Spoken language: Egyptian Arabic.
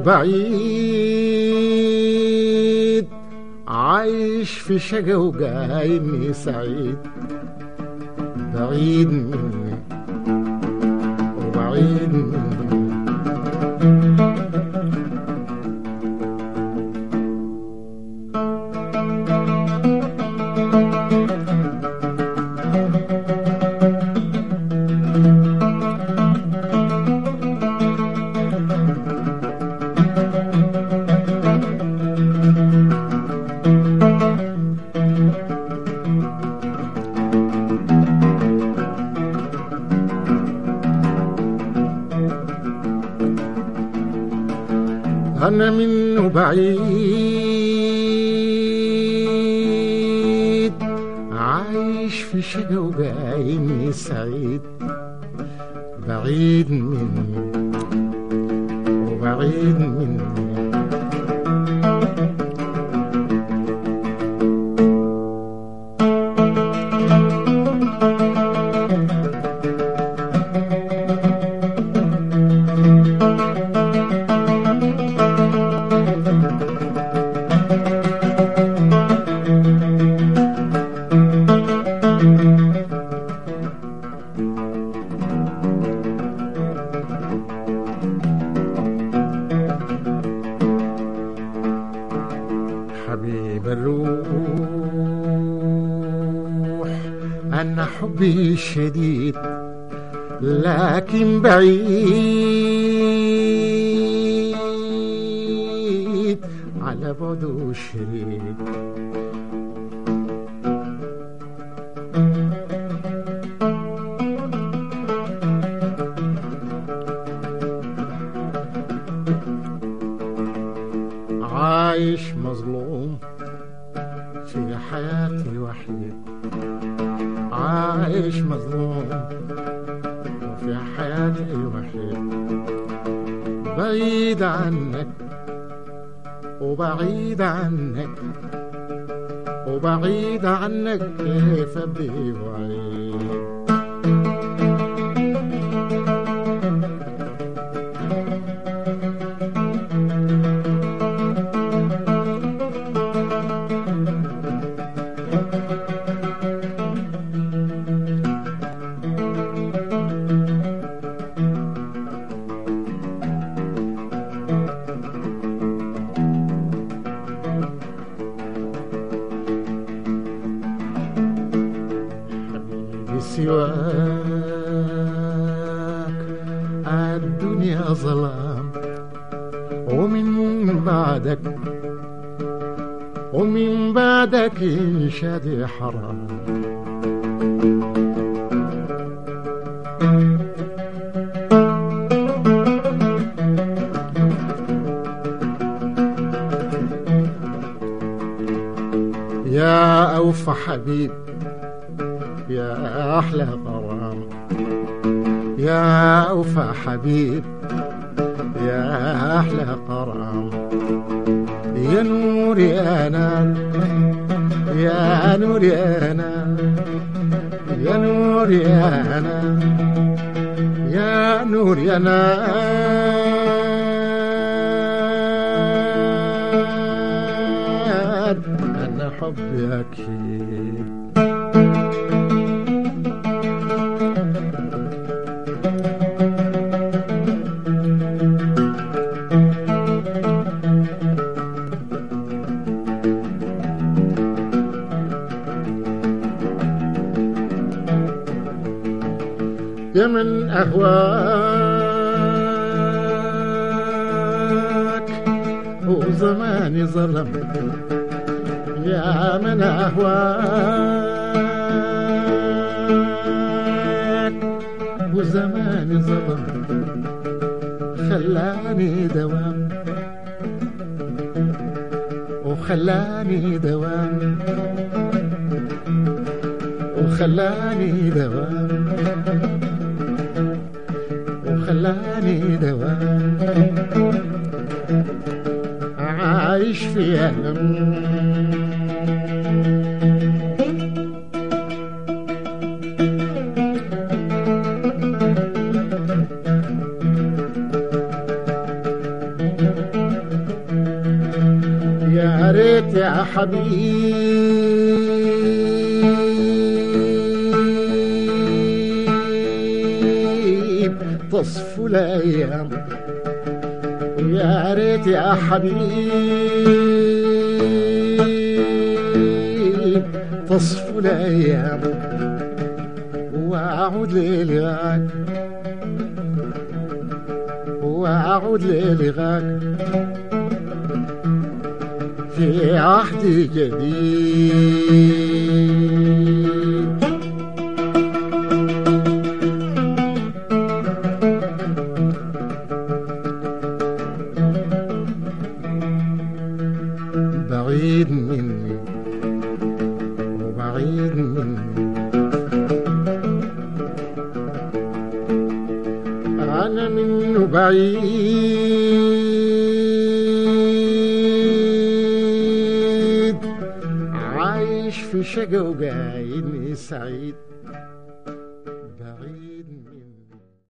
بعيد عايش في شقا وقايمي سعيد بعيد مني وبعيد مني أنا منه بعيد عايش في شقا وقايمي سعيد بعيد مني وبعيد مني حبيب الروح أنا حبي شديد لكن بعيد على بعده شديد عايش مظلوم في حياتي وحيد عايش مظلوم في حياتي وحيد بعيد عنك وبعيد عنك وبعيد عنك كيف ابدي وعيد حبيبي سواك الدنيا ظلام ومن بعدك ومن بعدك انشاد حرام يا أوفى حبيب يا أحلى غرام يا أوفى حبيب يا أحلى غرام يا نوري أنا يا نوري أنا يا نوري أنا يا نوري أنا أنا حبي أكيد يا من أهواك وزماني ظلم يا من أهواك وزماني ظلم خلاني دوام وخلاني دوام وخلاني دوام وخلاني دوام عايش في ألم ريت يا حبيب تصفو الايام يا ريت يا حبيب تصفو الايام واعود للغاك واعود للغاك في عهد جديد بعيد مني وبعيد مني أنا منه بعيد عايش في شقا وقايدني سعيد